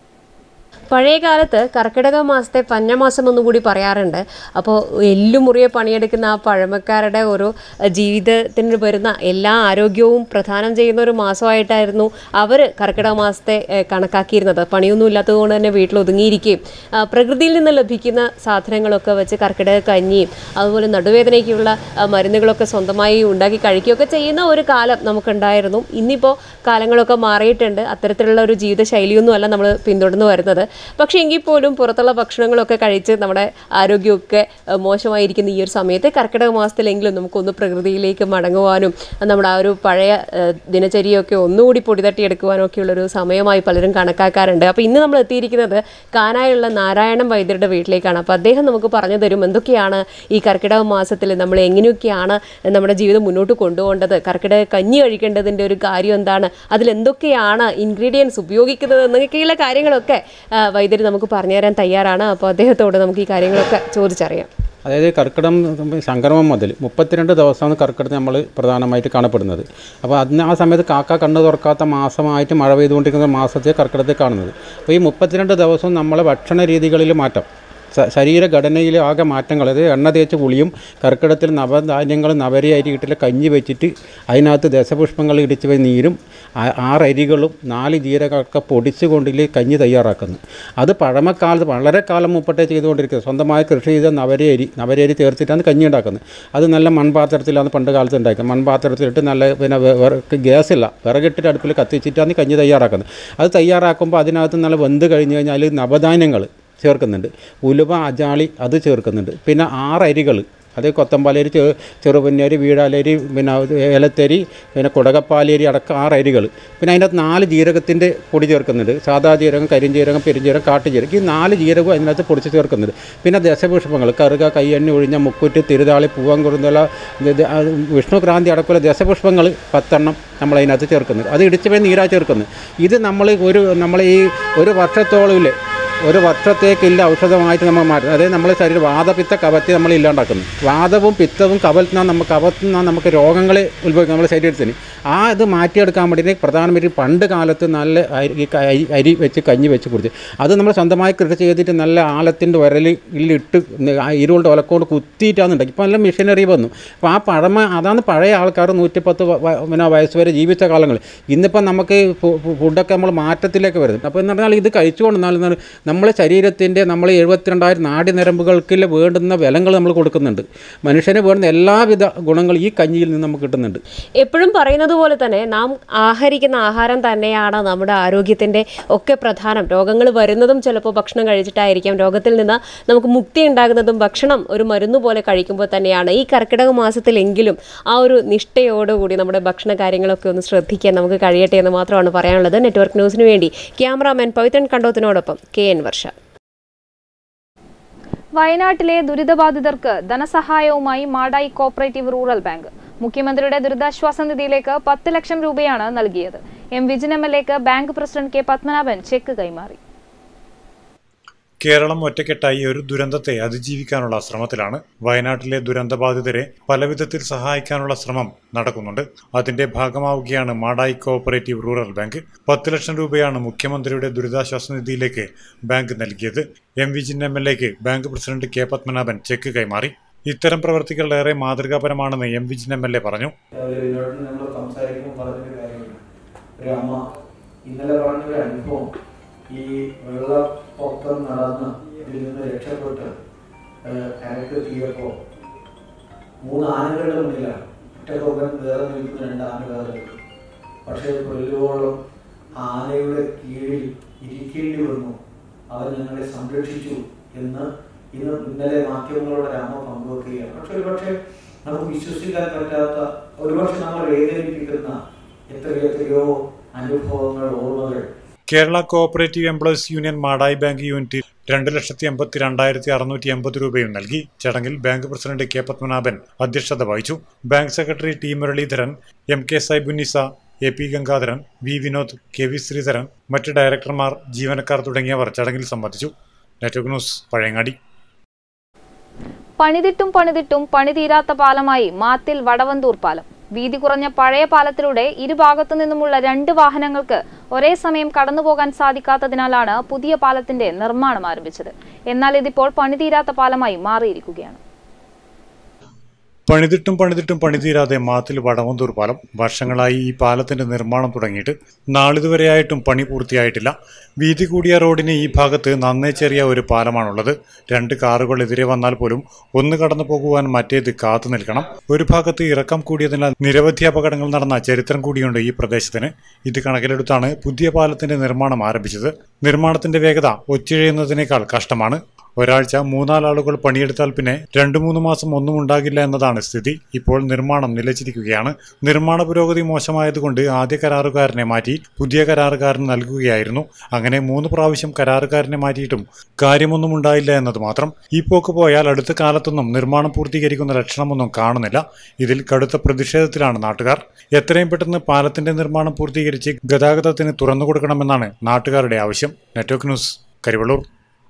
പഴയ കാലത്ത് കർക്കിടക മാസത്തെ പഞ്ഞമാസം എന്നുകൂടി പറയാറുണ്ട് അപ്പോൾ എല്ലുമുറിയെ പണിയെടുക്കുന്ന ആ പഴമക്കാരുടെ ഒരു ജീവിതത്തിന് വരുന്ന എല്ലാ ആരോഗ്യവും പ്രദാനം ചെയ്യുന്ന ഒരു മാസമായിട്ടായിരുന്നു അവർ കർക്കിടക മാസത്തെ ഏഹ്, കണക്കാക്കിയിരുന്നത് പണിയൊന്നും ഇല്ലാത്തതുകൊണ്ട് തന്നെ വീട്ടിൽ ഒതുങ്ങിയിരിക്കുകയും ആ, പ്രകൃതിയിൽ നിന്ന് ലഭിക്കുന്ന സാധനങ്ങളൊക്കെ വെച്ച് കർക്കിടക കഞ്ഞിയും അതുപോലെ നടുവേദനയ്ക്കുള്ള ആ, മരുന്നുകളൊക്കെ സ്വന്തമായി ഉണ്ടാക്കി കഴിക്കുകയൊക്കെ ചെയ്യുന്ന ഒരു കാലം നമുക്കുണ്ടായിരുന്നു ഇന്നിപ്പോൾ കാലങ്ങളൊക്കെ മാറിയിട്ടുണ്ട് അത്തരത്തിലുള്ള ഒരു ജീവിതശൈലിയൊന്നും അല്ല നമ്മൾ പിന്തുടർന്ന് വരുന്നത് പക്ഷേ എങ്കിൽ പോലും പുറത്തുള്ള ഭക്ഷണങ്ങളൊക്കെ കഴിച്ച് നമ്മുടെ ആരോഗ്യമൊക്കെ ആ, മോശമായിരിക്കുന്ന ഈ ഒരു സമയത്ത് കർക്കിടക മാസത്തിലെങ്കിലും നമുക്കൊന്ന് പ്രകൃതിയിലേക്ക് മടങ്ങുവാനും നമ്മുടെ ആ ഒരു പഴയ ആ, ദിനചര്യയൊക്കെ ഒന്നുകൂടി പൊടിതട്ടിയെടുക്കുവാനും ഒക്കെയുള്ളൊരു സമയമായി പലരും കണക്കാക്കാറുണ്ട് അപ്പോൾ ഇന്ന് നമ്മൾ എത്തിയിരിക്കുന്നത് കാനായുള്ള നാരായണൻ വൈദ്യരുടെ വീട്ടിലേക്കാണ് അപ്പോൾ അദ്ദേഹം നമുക്ക് പറഞ്ഞു തരും എന്തൊക്കെയാണ് ഈ കർക്കിടക മാസത്തിൽ നമ്മൾ എങ്ങനെയൊക്കെയാണ് നമ്മുടെ ജീവിതം മുന്നോട്ട് കൊണ്ടുപോകേണ്ടത് കർക്കിടക കഞ്ഞി കഴിക്കേണ്ടതിൻ്റെ ഒരു കാര്യം എന്താണ് അതിലെന്തൊക്കെയാണ് ഇൻഗ്രീഡിയൻസ് ഉപയോഗിക്കുന്നത് എന്നൊക്കെയുള്ള കാര്യങ്ങളൊക്കെ ആ, വൈദ്യർ നമുക്ക് പറഞ്ഞു തരാൻ തയ്യാറാണ് അപ്പോൾ അദ്ദേഹത്തോട് നമുക്ക് ഈ കാര്യങ്ങളൊക്കെ ചോദിച്ചറിയാം അതായത് കർക്കിടം സംക്രമം മുതൽ മുപ്പത്തിരണ്ട് ദിവസമാണ് കർക്കിടം നമ്മൾ പ്രധാനമായിട്ട് കാണപ്പെടുന്നത് അപ്പോൾ അതിന് ആ സമയത്ത് കാക്ക കണ്ണ് തുറക്കാത്ത മാസമായിട്ട് മഴ പെയ്തുകൊണ്ടിരിക്കുന്ന മാസത്തെ കർക്കിടത്തെ കാണുന്നത് അപ്പോൾ ഈ മുപ്പത്തിരണ്ട് ദിവസവും നമ്മളെ ഭക്ഷണ രീതികളിൽ മാറ്റം സ- ശരീരഘടനയിൽ ആകെ മാറ്റങ്ങൾ അതായത് എണ്ണ തേച്ച് കുളിയും കർക്കിടത്തിൽ നവധാന്യങ്ങൾ നവരി അരി ഇട്ടിട്ട് കഞ്ഞി വെച്ചിട്ട് അതിനകത്ത് ദശപുഷ്പങ്ങൾ ഇടിച്ച് പോയി നീരും ആ- ആറ് അരികളും നാല് ജീരകമൊക്കെ പൊടിച്ച് കൊണ്ടിൽ കഞ്ഞി തയ്യാറാക്കുന്നു അത് പഴമക്കാലത്ത് വളരെ കാലം മുപ്പട്ടേ ചെയ്തുകൊണ്ടിരിക്കുന്നത് സ്വന്തമായി കൃഷി ചെയ്ത നവരി അരി നവരി അരി ചേർത്തിട്ടാണ് കഞ്ഞി ഉണ്ടാക്കുന്നത് അത് നല്ല മൺപാത്രത്തിലാണ് പണ്ട് കാലത്ത് ഉണ്ടാക്കുന്നത് മൺപാത്രത്തിലിട്ട് നല്ല പിന്നെ വെ- വിറ- ഗ്യാസില്ല വിറകിട്ടിട്ട് അടുപ്പിൽ കത്തിച്ചിട്ടാണ് കഞ്ഞി തയ്യാറാക്കുന്നത് അത് തയ്യാറാക്കുമ്പോൾ അതിനകത്ത് നല്ല വെന്ത് കഴിഞ്ഞ് കഴിഞ്ഞാൽ നവധാന്യങ്ങൾ ചേർക്കുന്നുണ്ട് ഉലുവ അജാളി അത് ചേർക്കുന്നുണ്ട് പിന്നെ ആറ് അരികൾ അത് കൊത്തമ്പാലരി ചെ ചെറുപന്നരി വീടാലരി പിന്നെ ഏലത്തരി പിന്നെ കുടകപ്പാലരി അടക്കം ആറ് അരികൾ പിന്നെ അതിനകത്ത് നാല് ജീരകത്തിൻ്റെ പൊടി ചേർക്കുന്നുണ്ട് സാദാ ജീരകം കരിഞ്ജീരകം പെരുംജീരകം കാട്ടുജീരകം ഈ നാല് ജീരകവും അതിനകത്ത് പൊടിച്ച് ചേർക്കുന്നുണ്ട് പിന്നെ ദശപുഷ്പങ്ങൾ കറുക കയ്യണ്ണി ഒഴിഞ്ഞ മുക്കുറ്റി തിരുതാളി പൂവൻ കുറുന്തല ഇത് അത് വിഷ്ണുക്രാന്തി അടക്കമുള്ള ദശപുഷ്പങ്ങൾ പത്തെണ്ണം നമ്മൾ അതിനകത്ത് ചേർക്കുന്നുണ്ട് അത് ഇടിച്ച് പോയി നീരാ ചേർക്കുന്നത് ഇത് നമ്മൾ ഒരു നമ്മൾ ഈ ഒരു വർഷത്തോളം ഒരു വർഷത്തേക്കില്ല ഔഷധമായിട്ട് നമ്മൾ മാറ്റും അതായത് നമ്മളെ ശരീരം വാദപിത്ത കവത്തി നമ്മൾ ഇല്ലാണ്ടാക്കുന്നു വാദവും പിത്തവും കവത്തിൽ നിന്നാണ് നമുക്ക് കവത്തിൽ നിന്നാണ് നമുക്ക് രോഗങ്ങളെ ഉത്ഭവിക്കും നമ്മുടെ ശരീരത്തിന് ആ ഇത് മാറ്റിയെടുക്കാൻ വേണ്ടിയിട്ട് പ്രധാനമായിട്ട് പണ്ട് കാലത്ത് നല്ല അരി ഈ ക- അരി അരി വെച്ച് കഞ്ഞി വെച്ച് കുടിച്ച് അത് നമ്മൾ സ്വന്തമായി കൃഷി ചെയ്തിട്ട് നല്ല ആലത്തിൻ്റെ ഉരലിട്ട് ഇരുകൊണ്ട് ഒലക്കോട് കുത്തിയിട്ടാണ് ഉണ്ടാക്കി ഇപ്പോൾ നല്ല മെഷീനറി വന്നു അപ്പോൾ ആ പഴമ അതാണ് പഴയ ആൾക്കാർ നൂറ്റിപ്പത്ത് വ- വ- പിന്നെ വയസ്സ് വരെ ജീവിച്ച കാലങ്ങൾ ഇന്നിപ്പം നമുക്ക് ഫു- ഫു- ഫുഡൊക്കെ നമ്മൾ മാറ്റത്തിലേക്ക് വരുന്നത് അപ്പോൾ എന്ന് പറഞ്ഞാൽ ഇത് കഴിച്ചുകൊണ്ട് എന്നാൽ നമ്മളെ ശരീരത്തിൻ്റെ നമ്മൾ എഴുപത്തിരണ്ടായിരം നാടി നരമ്പുകൾക്ക് വേണ്ടുന്ന ബലങ്ങൾ നമ്മൾ കൊടുക്കുന്നുണ്ട് മനുഷ്യന് വേണ്ടുന്ന എല്ലാവിധ ഗുണങ്ങളും ഈ കഞ്ഞിയിൽ നിന്ന് നമുക്ക് കിട്ടുന്നുണ്ട് എപ്പോഴും പറയുന്നത് പോലെ തന്നെ നാം ആഹരിക്കുന്ന ആഹാരം തന്നെയാണ് നമ്മുടെ ആരോഗ്യത്തിൻ്റെ ഒക്കെ പ്രധാനം രോഗങ്ങൾ വരുന്നതും ചിലപ്പോൾ ഭക്ഷണം കഴിച്ചിട്ടായിരിക്കാം രോഗത്തിൽ നിന്ന് നമുക്ക് മുക്തി ഉണ്ടാകുന്നതും ഭക്ഷണം ഒരു മരുന്ന് പോലെ കഴിക്കുമ്പോൾ തന്നെയാണ് ഈ കർക്കിടക മാസത്തിലെങ്കിലും ആ ഒരു നിഷ്ഠയോടുകൂടി നമ്മുടെ ഭക്ഷണ കാര്യങ്ങളൊക്കെ ഒന്ന് ശ്രദ്ധിക്കാൻ നമുക്ക് കഴിയട്ടെ എന്ന് മാത്രമാണ് പറയാനുള്ളത് നെറ്റ്വർക്ക് ന്യൂസിന് വേണ്ടി ക്യാമറാമാൻ പവിത്രൻ കണ്ടോത്തിനോടൊപ്പം കെ എൻ വർഷ വയനാട്ടിലെ ദുരിതബാധിതർക്ക് ധനസഹായവുമായി മാടായി കോപ്പറേറ്റീവ് റൂറൽ ബാങ്ക് മുഖ്യമന്ത്രിയുടെ ദുരിതാശ്വാസ നിധിയിലേക്ക് പത്ത് ലക്ഷം രൂപയാണ് നൽകിയത് എം വിജിൻ എം എൽ എക്ക് bank president K Padmanabhan cheque കൈമാറി കേരളം ഒറ്റക്കെട്ടായി ഒരു ദുരന്തത്തെ അതിജീവിക്കാനുള്ള ശ്രമത്തിലാണ് വയനാട്ടിലെ ദുരന്തബാധിതരെ പലവിധത്തിൽ സഹായിക്കാനുള്ള ശ്രമം നടക്കുന്നുണ്ട് അതിന്റെ ഭാഗമാവുകയാണ് മാടായി കോഓപ്പറേറ്റീവ് റൂറൽ ബാങ്ക് പത്ത് ലക്ഷം രൂപയാണ് മുഖ്യമന്ത്രിയുടെ ദുരിതാശ്വാസ നിധിയിലേക്ക് ബാങ്ക് നൽകിയത് എം വിജിൻ എം എൽ എക്ക് bank president K Padmanabhan cheque കൈമാറി ഇത്തരം പ്രവർത്തികൾ ഏറെ മാതൃകാപരമാണെന്ന് M Vijin M L A പറഞ്ഞു രാവിലെ വിനോദം നമ്മൾ സംസാരിക്കുമ്പോൾ പറഞ്ഞൊരു കാര്യമാണ് ഒരു അമ്മ ഇന്നലെ പറഞ്ഞൊരു അനുഭവം ഈ വെള്ളപ്പൊക്കം നടന്ന് ഇതിൽ നിന്ന് രക്ഷപ്പെട്ട് കരക്കെത്തിയപ്പോൾ മൂന്ന് ആനകളുടെ മുന്നിലാണ് ഒറ്റക്കൊമ്പൻ വേറെ നിൽക്കുന്ന രണ്ട് ആനകളുടെ പക്ഷേ കൊല്ലുവോളം ആനയുടെ കീഴിൽ ഇരിക്കേണ്ടി വന്നു അവൻ ഞങ്ങളെ സംരക്ഷിച്ചു എന്ന് ഇന്ന് ഇന്നലെ മാധ്യമങ്ങളോട് രാമ പങ്കുവെക്കുകയാണ് പക്ഷെ ഒരുപക്ഷെ നമുക്ക് വിശ്വസിക്കാൻ പറ്റാത്ത ഒരുപക്ഷെ നമ്മൾ വേദനിപ്പിക്കുന്ന എത്രയോ എത്രയോ അനുഭവങ്ങൾ ഓർമ്മകൾ Kerala cooperative employees union Madayi bank unit രണ്ട് ലക്ഷത്തി എൺപത്തി രണ്ടായിരത്തി അറുന്നൂറ്റി എൺപത് രൂപയും നൽകി ചടങ്ങിൽ ബാങ്ക് പ്രസിഡന്റ് കെ പത്മനാഭൻ അധ്യക്ഷത വഹിച്ചു bank secretary T Muraleedharan M K Saibunnisa A P Gangadharan V Vinod K V Sreedharan മറ്റ് ഡയറക്ടർമാർ ജീവനക്കാർ തുടങ്ങിയവർ ചടങ്ങിൽ സംബന്ധിച്ചു നെറ്റ്വർക്ക് ന്യൂസ് പഴയങ്ങാടി പണിതിട്ടും പണിതിട്ടും പണി തീരാത്ത പാലമായി മാത്തിൽ വടവന്തൂർ പാലം വീതി കുറഞ്ഞ പഴയ പാലത്തിലൂടെ ഇരുഭാഗത്തു നിന്നുമുള്ള രണ്ട് വാഹനങ്ങൾക്ക് ഒരേ സമയം കടന്നുപോകാൻ സാധിക്കാത്തതിനാലാണ് പുതിയ പാലത്തിന്റെ നിർമ്മാണം ആരംഭിച്ചത് എന്നാൽ ഇതിപ്പോൾ പണി തീരാത്ത പാലമായി മാറിയിരിക്കുകയാണ് പണിതിട്ടും പണിതിട്ടും പണിതീരാതെ മാത്തിൽ വടവന്തൂർ പാലം വർഷങ്ങളായി ഈ പാലത്തിന്റെ നിർമ്മാണം തുടങ്ങിയിട്ട് നാളിതുവരെയായിട്ടും പണി പൂർത്തിയായിട്ടില്ല വീതി കൂടിയ റോഡിന് ഈ ഭാഗത്ത് നന്നേ ചെറിയ ഒരു പാലമാണുള്ളത് രണ്ട് കാറുകൾ എതിരെ വന്നാൽ പോലും ഒന്ന് കടന്നു പോകുവാൻ മറ്റേത് കാത്തു നിൽക്കണം ഒരു ഭാഗത്ത് ഇറക്കം കൂടിയതിനാൽ നിരവധി അപകടങ്ങൾ നടന്ന ചരിത്രം കൂടിയുണ്ട് ഈ പ്രദേശത്തിന് ഇത് കണക്കിലെടുത്താണ് പുതിയ പാലത്തിന്റെ നിർമ്മാണം ആരംഭിച്ചത് നിർമ്മാണത്തിന്റെ വേഗത ഒച്ചിഴയുന്നതിനേക്കാൾ കഷ്ടമാണ് ഒരാഴ്ച മൂന്നാലാളുകൾ പണിയെടുത്താൽ പിന്നെ രണ്ടു മൂന്ന് മാസം ഒന്നും ഉണ്ടാകില്ല എന്നതാണ് സ്ഥിതി ഇപ്പോൾ നിർമ്മാണം നിലച്ചിരിക്കുകയാണ് നിർമ്മാണ പുരോഗതി മോശമായതുകൊണ്ട് ആദ്യ കരാറുകാരനെ മാറ്റി പുതിയ കരാറുകാരന് നൽകുകയായിരുന്നു അങ്ങനെ മൂന്ന് പ്രാവശ്യം കരാറുകാരനെ മാറ്റിയിട്ടും കാര്യമൊന്നും ഉണ്ടായില്ല എന്നത് മാത്രം ഈ പോക്ക് പോയാൽ അടുത്ത കാലത്തൊന്നും നിർമ്മാണം പൂർത്തീകരിക്കുന്ന ലക്ഷണമൊന്നും കാണുന്നില്ല ഇതിൽ കടുത്ത പ്രതിഷേധത്തിലാണ് നാട്ടുകാർ എത്രയും പെട്ടെന്ന് പാലത്തിന്റെ നിർമ്മാണം പൂർത്തീകരിച്ച് ഗതാഗതത്തിന് തുറന്നു കൊടുക്കണമെന്നാണ് നാട്ടുകാരുടെ ആവശ്യം നെറ്റ്വർക്ക് ന്യൂസ് കരിവള്ളൂർ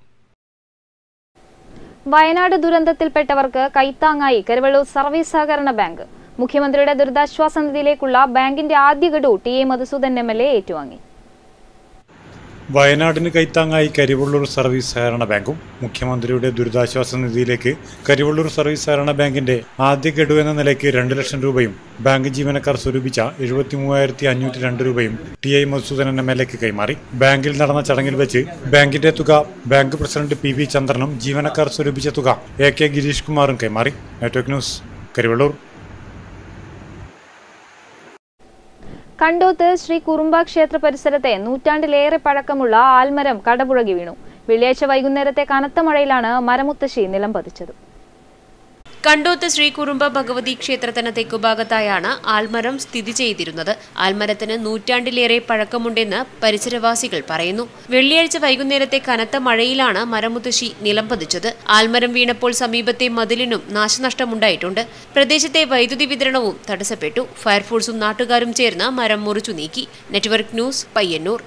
വയനാട് ദുരന്തത്തിൽപ്പെട്ടവർക്ക് കൈത്താങ്ങായി കരുവള്ളൂർ സർവീസ് സഹകരണ ബാങ്ക് മുഖ്യമന്ത്രിയുടെ ദുരിതാശ്വാസ നിധിയിലേക്കുള്ള ബാങ്കിന്റെ ആദ്യ ഗഡു T A Madhusudan M L A ഏറ്റുവാങ്ങി വയനാടിന് കൈത്താങ്ങായി കരിവള്ളൂർ സർവീസ് സഹകരണ ബാങ്കും മുഖ്യമന്ത്രിയുടെ ദുരിതാശ്വാസ നിധിയിലേക്ക് കരിവള്ളൂർ സർവീസ് സഹകരണ ബാങ്കിന്റെ ആദ്യ ഗഡു എന്ന നിലയ്ക്ക് രണ്ട് ലക്ഷം രൂപയും ബാങ്ക് ജീവനക്കാർ സ്വരൂപിച്ച എഴുപത്തി മൂവായിരത്തി അഞ്ഞൂറ്റി രണ്ട് രൂപയും T I Madhusudanan M L എക്ക് കൈമാറി ബാങ്കിൽ നടന്ന ചടങ്ങിൽ വെച്ച് ബാങ്കിന്റെ തുക ബാങ്ക് പ്രസിഡന്റ് പി വി ചന്ദ്രനും ജീവനക്കാർ സ്വരൂപിച്ച തുക എ കെ ഗിരീഷ് കുമാറും കൈമാറി നെറ്റ്വർക്ക് ന്യൂസ് കരിവള്ളൂർ കണ്ടോത്ത് ശ്രീ കുറുമ്പ ക്ഷേത്ര പരിസരത്തെ നൂറ്റാണ്ടിലേറെ പഴക്കമുള്ള ആൽമരം കടപുഴകി വീണു വെള്ളിയാഴ്ച വൈകുന്നേരത്തെ കനത്ത മഴയിലാണ് മരമുത്തശ്ശി നിലം പതിച്ചത് കണ്ടോത്ത് ശ്രീകുറുമ്പ ഭഗവതി ക്ഷേത്രത്തിന് തെക്കുഭാഗത്തായാണ് ആൽമരം സ്ഥിതി ചെയ്തിരുന്നത് ആൽമരത്തിന് നൂറ്റാണ്ടിലേറെ പഴക്കമുണ്ടെന്ന് പരിസരവാസികൾ പറയുന്നു വെള്ളിയാഴ്ച വൈകുന്നേരത്തെ കനത്ത മഴയിലാണ് മരമുത്തശ്ശി നിലം പതിച്ചത് ആൽമരം വീണപ്പോൾ സമീപത്തെ മതിലിനും നാശനഷ്ടമുണ്ടായിട്ടുണ്ട് പ്രദേശത്തെ വൈദ്യുതി വിതരണവും തടസ്സപ്പെട്ടു ഫയർഫോഴ്സും നാട്ടുകാരും ചേർന്ന് മരം മുറിച്ചു നീക്കി നെറ്റ്വർക്ക് ന്യൂസ് പയ്യന്നൂർ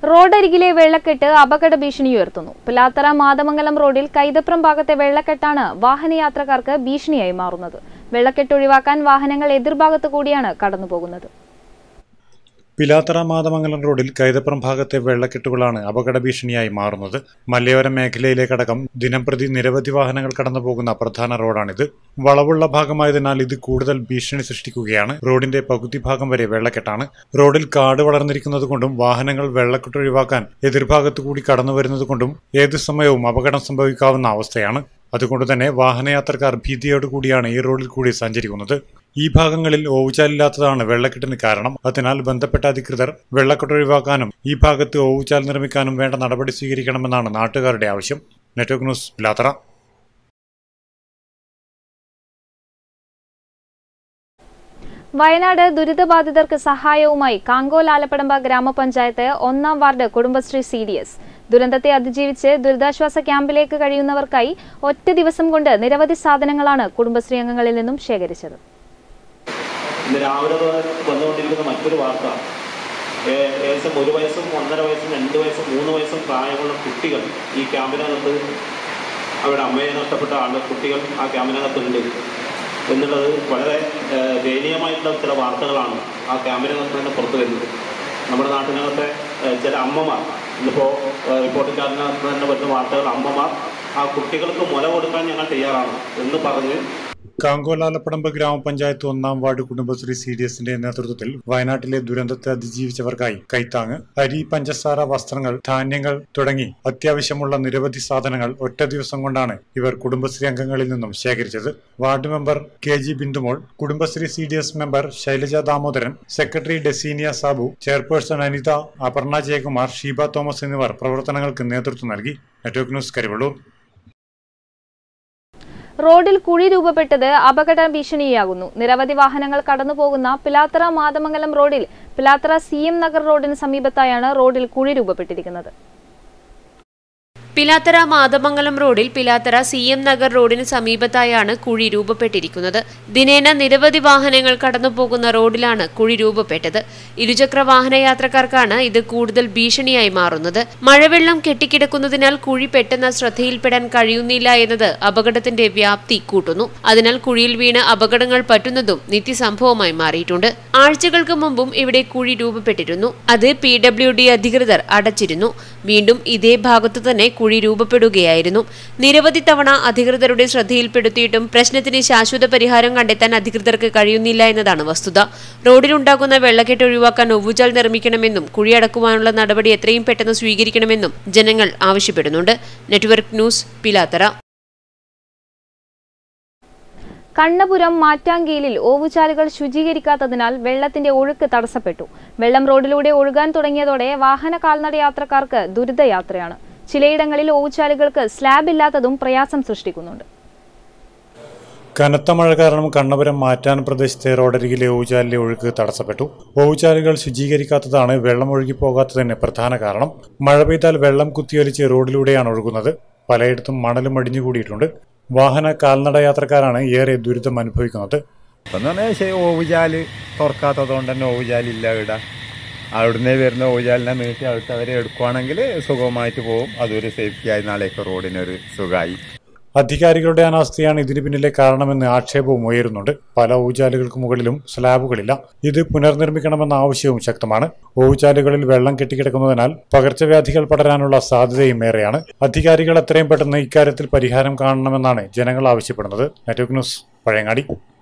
റോഡരികിലെ വെള്ളക്കെട്ട് അപകട ഭീഷണി ഉയർത്തുന്നു പിലാത്തറ മാതമംഗലം റോഡിൽ കൈതപ്രം ഭാഗത്തെ വെള്ളക്കെട്ടാണ് വാഹനയാത്രക്കാർക്ക് ഭീഷണിയായി മാറുന്നത് വെള്ളക്കെട്ട് ഒഴിവാക്കാൻ വാഹനങ്ങൾ എതിർഭാഗത്ത് കൂടിയാണ് കടന്നുപോകുന്നത് പിലാത്തറ മാതമംഗലം റോഡിൽ കൈതപ്പുറം ഭാഗത്തെ വെള്ളക്കെട്ടുകളാണ് അപകട ഭീഷണിയായി മാറുന്നത് മലയോര മേഖലയിലേക്കടക്കം ദിനംപ്രതി നിരവധി വാഹനങ്ങൾ കടന്നുപോകുന്ന പ്രധാന റോഡാണിത് വളവുള്ള ഭാഗമായതിനാൽ ഇത് കൂടുതൽ ഭീഷണി സൃഷ്ടിക്കുകയാണ് റോഡിന്റെ പകുതി ഭാഗം വരെ വെള്ളക്കെട്ടാണ് റോഡിൽ കാട് വളർന്നിരിക്കുന്നത് കൊണ്ടും വാഹനങ്ങൾ വെള്ളക്കെട്ട് ഒഴിവാക്കാൻ എതിർഭാഗത്തു കൂടി കടന്നു വരുന്നത് കൊണ്ടും ഏതു സമയവും അപകടം സംഭവിക്കാവുന്ന അവസ്ഥയാണ് അതുകൊണ്ട് തന്നെ വാഹനയാത്രക്കാർ ഭീതിയോടുകൂടിയാണ് ഈ റോഡിൽ കൂടി സഞ്ചരിക്കുന്നത് ഈ ഭാഗങ്ങളിൽ ഓവുചാലില്ലാത്തതാണ് വെള്ളക്കെട്ടിന് കാരണം അതിനാൽ ബന്ധപ്പെട്ട അധികൃതർ വെള്ളക്കെട്ട് ഒഴിവാക്കാനും ഈ ഭാഗത്ത് ഓവുചാൽ നിർമ്മിക്കാനും വേണ്ട നടപടി സ്വീകരിക്കണമെന്നാണ് നാട്ടുകാരുടെ ആവശ്യം നെറ്റ്വർക്ക് ന്യൂസ് പിലാത്തറ വയനാട് ദുരിതബാധിതർക്ക് സഹായവുമായി കാങ്കോൽ ആലപ്പടമ്പ ഗ്രാമപഞ്ചായത്ത് ഒന്നാം ward Kudumbashree C D S ദുരന്തത്തെ അതിജീവിച്ച് ദുരിതാശ്വാസ ക്യാമ്പിലേക്ക് കഴിയുന്നവർക്കായി ഒറ്റ ദിവസം കൊണ്ട് നിരവധി സാധനങ്ങളാണ് കുടുംബശ്രീ അംഗങ്ങളിൽ നിന്നും ശേഖരിച്ചത് ഇന്ന് രാവിലെ മുതൽ വന്നുകൊണ്ടിരിക്കുന്ന മറ്റൊരു വാർത്ത ഏ- ഏകദേശം ഒരു വയസ്സും ഒന്നര വയസ്സും രണ്ട് വയസ്സും മൂന്ന് വയസ്സും പ്രായമുള്ള കുട്ടികൾ ഈ ക്യാമ്പിനകത്ത് അവരുടെ അമ്മയെ നഷ്ടപ്പെട്ട ആളുകൾ കുട്ടികൾ ആ ക്യാമ്പിനകത്തുണ്ട് എന്നുള്ളത് വളരെ ഏ, ദയനീയമായിട്ടുള്ള ചില വാർത്തകളാണ് ആ ക്യാമ്പിനകത്ത് തന്നെ പുറത്തു വരുന്നത് നമ്മുടെ നാട്ടിനകത്തെ ഏ, ചില അമ്മമാർ ഇന്നിപ്പോൾ റിപ്പോർട്ടിക്കാരനകത്ത് തന്നെ വരുന്ന വാർത്തകൾ അമ്മമാർ ആ കുട്ടികൾക്ക് മുല കൊടുക്കാൻ ഞങ്ങൾ തയ്യാറാണ് എന്ന് പറഞ്ഞ് കാങ്കോലാലപ്പടമ്പ് ഗ്രാമപഞ്ചായത്ത് ഒന്നാം വാർഡ് കുടുംബശ്രീ സി ഡി എസിന്റെ നേതൃത്വത്തിൽ വയനാട്ടിലെ ദുരന്തത്തെ അതിജീവിച്ചവർക്കായി കൈത്താങ് അരി പഞ്ചസാര വസ്ത്രങ്ങൾ ധാന്യങ്ങൾ തുടങ്ങി അത്യാവശ്യമുള്ള നിരവധി സാധനങ്ങൾ ഒറ്റ ദിവസം കൊണ്ടാണ് ഇവർ കുടുംബശ്രീ അംഗങ്ങളിൽ നിന്നും ശേഖരിച്ചത് ward member K G Bindumol Kudumbashree C D S member Shailaja Damodaran secretary Deseenia Sabu chairperson Anitha Aparna Jayakumar Sheeba Thomas എന്നിവർ പ്രവർത്തനങ്ങൾക്ക് നേതൃത്വം നൽകി നെറ്റ്വർക്ക് ന്യൂസ് കരിവള്ളൂർ റോഡിൽ കുഴി രൂപപ്പെട്ടത് അപകട ഭീഷണിയാകുന്നു നിരവധി വാഹനങ്ങൾ കടന്നുപോകുന്ന പിലാത്തറ മാതമംഗലം റോഡിൽ പിലാത്തറ സി എം നഗർ റോഡിന് സമീപത്തായാണ് റോഡിൽ കുഴി രൂപപ്പെട്ടിരിക്കുന്നത് പിലാത്തറ മാതമംഗലം റോഡിൽ പിലാത്തറ സി എം നഗർ റോഡിന് സമീപത്തായാണ് കുഴി രൂപപ്പെട്ടിരിക്കുന്നത് ദിനേന നിരവധി വാഹനങ്ങൾ കടന്നുപോകുന്ന റോഡിലാണ് കുഴി രൂപപ്പെട്ടത് ഇരുചക്ര വാഹന യാത്രക്കാർക്കാണ് ഇത് കൂടുതൽ ഭീഷണിയായി മാറുന്നത് മഴവെള്ളം കെട്ടിക്കിടക്കുന്നതിനാൽ കുഴി പെട്ടെന്ന് ശ്രദ്ധയിൽപ്പെടാൻ കഴിയുന്നില്ല എന്നത് അപകടത്തിന്റെ വ്യാപ്തി കൂട്ടുന്നു അതിനാൽ കുഴിയിൽ വീണ് അപകടങ്ങൾ പറ്റുന്നതും നിത്യസംഭവമായി മാറിയിട്ടുണ്ട് ആഴ്ചകൾക്ക് മുമ്പും ഇവിടെ കുഴി രൂപപ്പെട്ടിരുന്നു അത് പി ഡബ്ല്യു ഡി അധികൃതർ അടച്ചിരുന്നു വീണ്ടും ഇതേ ഭാഗത്തു തന്നെ കുഴി രൂപപ്പെടുകയായിരുന്നു നിരവധി തവണ അധികൃതരുടെ ശ്രദ്ധയിൽപ്പെടുത്തിയിട്ടും പ്രശ്നത്തിന് ശാശ്വത പരിഹാരം കണ്ടെത്താൻ അധികൃതർക്ക് കഴിയുന്നില്ല എന്നതാണ് വസ്തുത റോഡിലുണ്ടാകുന്ന വെള്ളക്കെട്ട് ഒഴിവാക്കാൻ ഒവുചാൽ നിർമ്മിക്കണമെന്നും കുഴിയടക്കുവാനുള്ള നടപടി എത്രയും പെട്ടെന്ന് സ്വീകരിക്കണമെന്നും ജനങ്ങൾ ആവശ്യപ്പെടുന്നുണ്ട് നെറ്റ്വർക്ക് ന്യൂസ് പിലാത്തറ കണ്ണപുരം മാറ്റാങ്കീലിൽ ഓവുചാലുകൾ ശുചീകരിക്കാത്തതിനാൽ വെള്ളത്തിന്റെ ഒഴുക്ക് തടസ്സപ്പെട്ടു വെള്ളം റോഡിലൂടെ ഒഴുകാൻ തുടങ്ങിയതോടെ വാഹന കാൽനട യാത്രക്കാർക്ക് ദുരിതയാത്രയാണ് ചിലയിടങ്ങളിൽ ഓവുചാലുകൾക്ക് സ്ലാബ് ഇല്ലാത്തതും പ്രയാസം സൃഷ്ടിക്കുന്നുണ്ട് കനത്ത മഴ കാരണം കണ്ണപുരം മാറ്റാൻ പ്രദേശത്തെ റോഡരികിലെ ഊചാലിലെ ഒഴുക്ക് തടസ്സപ്പെട്ടു ഊചാലുകൾ ശുചീകരിക്കാത്തതാണ് വെള്ളം ഒഴുകി പോകാത്തതിന് പ്രധാന കാരണം മഴ പെയ്താൽ വെള്ളം കുത്തിയൊലിച്ച് റോഡിലൂടെയാണ് ഒഴുകുന്നത് പലയിടത്തും മണലും അടിഞ്ഞുകൂടിയിട്ടുണ്ട് വാഹന കാൽനട യാത്രക്കാരാണ് ഏറെ ദുരിതം അനുഭവിക്കുന്നത് ഇപ്പം എന്ന് പറഞ്ഞാൽ ഓവുചാല് തുറക്കാത്തത് കൊണ്ട് തന്നെ ഓവുചാലില്ല ഇവിടെ അവിടുന്ന് വരുന്ന ഓവുചാലിനെ നീട്ടി അടുത്ത് അവരെ എടുക്കുവാണെങ്കിൽ സുഖമായിട്ട് പോകും അതൊരു സേഫ്റ്റിയായി നാളേക്ക് റോഡിനൊരു സുഖമായി അധികാരികളുടെ അനാസ്ഥയാണ് ഇതിന് പിന്നിലെ കാരണമെന്ന് ആക്ഷേപവും ഉയരുന്നുണ്ട് പല ഊചാലുകൾക്ക് മുകളിലും സ്ലാബുകളില്ല ഇത് പുനർനിർമ്മിക്കണമെന്ന ആവശ്യവും ശക്തമാണ് ഊചാലുകളിൽ വെള്ളം കെട്ടിക്കിടക്കുന്നതിനാൽ പകർച്ചവ്യാധികൾ പടരാനുള്ള സാധ്യതയും ഏറെയാണ് അധികാരികൾ എത്രയും പെട്ടെന്ന് ഇക്കാര്യത്തിൽ പരിഹാരം കാണണമെന്നാണ് ജനങ്ങൾ ആവശ്യപ്പെടുന്നത് നെറ്റ്വർക്ക് ന്യൂസ് പഴയങ്ങാടി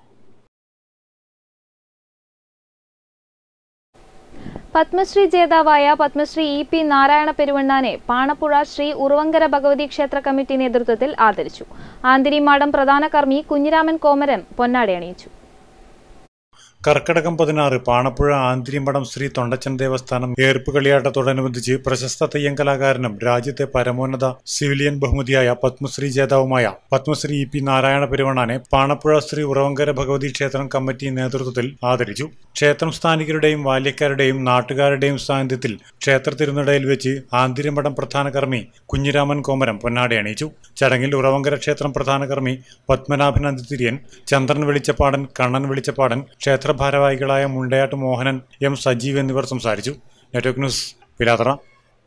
പത്മശ്രീ ജേതാവായ പത്മശ്രീ ഇ പി നാരായണ പെരുവണ്ണാനെ പാണപ്പുഴ ശ്രീ ഉറവങ്കര ഭഗവതി ക്ഷേത്ര കമ്മിറ്റി നേതൃത്വത്തിൽ ആദരിച്ചു ആന്തിരിമാടം പ്രധാന കർമ്മി കുഞ്ഞിരാമൻ കോമരം പൊന്നാടി അണിയിച്ചു കർക്കടകം പതിനാറ് പാണപ്പുഴ ആന്തിരിമഠം ശ്രീ തൊണ്ടച്ചൻ ദേവസ്ഥാനം ഏർപ്പ് കളിയാട്ടത്തോടനുബന്ധിച്ച് പ്രശസ്ത തെയ്യം കലാകാരനും രാജ്യത്തെ പരമോന്നത സിവിലിയൻ ബഹുമതിയായ പത്മശ്രീ ജേതാവുമായ പത്മശ്രീ ഇ പി നാരായണ പെരുവണ്ണാനെ പാണപ്പുഴ ശ്രീ ഉറവങ്കര ഭഗവതി ക്ഷേത്രം കമ്മിറ്റി നേതൃത്വത്തിൽ ആദരിച്ചു ക്ഷേത്രം സ്ഥാനികരുടെയും ബാല്യക്കാരുടെയും നാട്ടുകാരുടെയും സാന്നിധ്യത്തിൽ ക്ഷേത്ര തിരുനടയിൽ വെച്ച് ആന്തിരിമഠം പ്രധാന കർമ്മി കുഞ്ഞിരാമൻ കോമരം പൊന്നാടി അണിയിച്ചു ചടങ്ങിൽ ഉറവങ്കര ക്ഷേത്രം പ്രധാന കർമ്മി പത്മനാഭൻ അന്തിതിരിയൻ ചന്ദ്രൻ വെളിച്ചപ്പാടൻ കണ്ണൻ വെളിച്ചപ്പാടൻ ക്ഷേത്ര ഭാരവാഹികളായ മുണ്ടയാട്ട് മോഹനൻ എം സജീവ് എന്നിവർ സംസാരിച്ചു നെറ്റ്വർക്ക് ന്യൂസ് പിലാത്തറ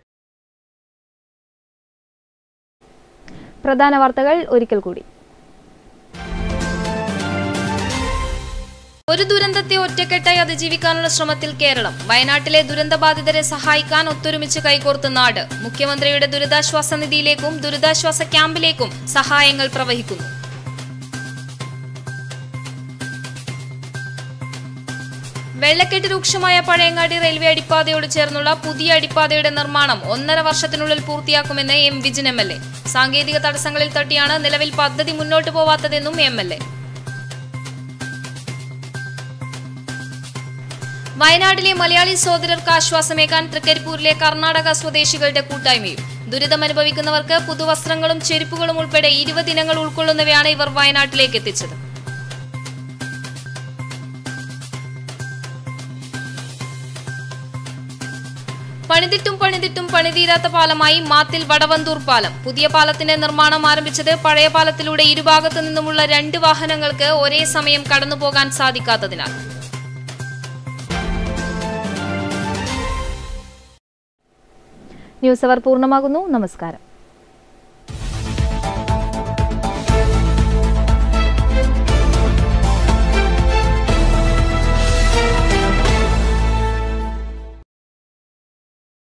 പ്രധാന വാർത്തകൾ ഒരിക്കൽ കൂടി ഒരു ദുരന്തത്തെ ഒറ്റക്കെട്ടായി അതിജീവിക്കാനുള്ള ശ്രമത്തിൽ കേരളം വയനാട്ടിലെ ദുരന്തബാധിതരെ സഹായിക്കാൻ ഒത്തൊരുമിച്ച് കൈകോർത്ത് നാട് മുഖ്യമന്ത്രിയുടെ ദുരിതാശ്വാസ നിധിയിലേക്കും ദുരിതാശ്വാസ ക്യാമ്പിലേക്കും സഹായങ്ങൾ പ്രവഹിക്കുന്നു വെള്ളക്കെട്ട് രൂക്ഷമായ പഴയങ്ങാടി റെയിൽവേ അടിപ്പാതയോട് ചേർന്നുള്ള പുതിയ അടിപ്പാതയുടെ നിർമ്മാണം ഒന്നര വർഷത്തിനുള്ളിൽ പൂർത്തിയാക്കുമെന്ന് M Vijin M L A സാങ്കേതിക തടസ്സങ്ങളിൽ തട്ടിയാണ് നിലവിൽ പദ്ധതി മുന്നോട്ട് പോവാത്തതെന്നും എം എൽ എ വയനാട്ടിലെ മലയാളി സഹോദരർക്ക് ആശ്വാസമേകാൻ തൃക്കരിപ്പൂരിലെ കർണാടക സ്വദേശികളുടെ കൂട്ടായ്മയും ദുരിതമനുഭവിക്കുന്നവർക്ക് പുതുവസ്ത്രങ്ങളും ചെരുപ്പുകളും ഉൾപ്പെടെ ഇരുപത് ഇനങ്ങൾ ഉൾക്കൊള്ളുന്നവയാണ് ഇവർ വയനാട്ടിലേക്ക് എത്തിച്ചത് പണിതിട്ടും പണിതിട്ടും പണിതീരാത്ത പാലമായി മാത്തിൽ വടവന്തൂർ പാലം പുതിയ പാലത്തിന്റെ നിർമ്മാണം ആരംഭിച്ചത് പഴയ പാലത്തിലൂടെ ഇരുഭാഗത്തു നിന്നുമുള്ള രണ്ട് വാഹനങ്ങൾക്ക് ഒരേ സമയം കടന്നുപോകാൻ സാധിക്കാത്തതിനാൽ ന്യൂസ് അവർ പൂർണ്ണമാകുന്നു നമസ്കാരം